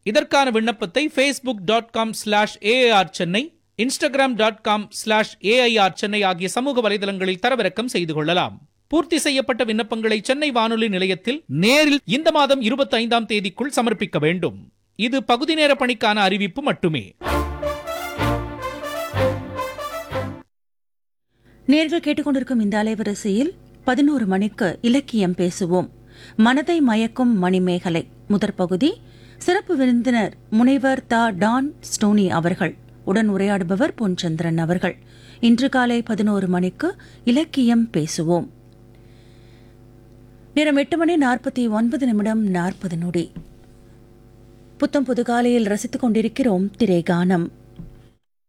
இதற்கான விண்ணப்பத்தை Facebook dot com slash AIR Chennai Instagram dot com slash AIR Chennai ஆகிய சமூக வலைதளங்களில் தரவிறக்கம் செய்து கொள்ளலாம் பூர்த்தி செய்யப்பட்ட விண்ணப்பங்களை சென்னை வானொலி நிலையத்தில் நேரில் இந்த மாதம் இருபத்தி ஐந்தாம் தேதிக்குள் சமர்ப்பிக்க வேண்டும் இது பகுதி நேர பணிக்கான அறிவிப்பு மட்டுமே நேர்கள் கேட்டுக்கொண்டிருக்கும் இந்த அலைவரிசையில் பதினோரு மணிக்கு இலக்கியம் பேசுவோம் மனதை மயக்கும் மணிமேகலை முதற் பகுதி சிறப்பு விருந்தினர் முனைவர் தா டான் ஸ்டோனி அவர்கள் உடன் உரையாடுபவர் பொன்சந்திரன் அவர்கள் இன்று காலை பதினோரு மணிக்கு இலக்கியம் பேசுவோம் நேரம் எட்டு மணி நாற்பத்தி ஒன்பது நிமிடம் நாற்பது நொடி புத்தம் புது காலையில் ரசித்துக் கொண்டிருக்கிறோம் திரைகானம்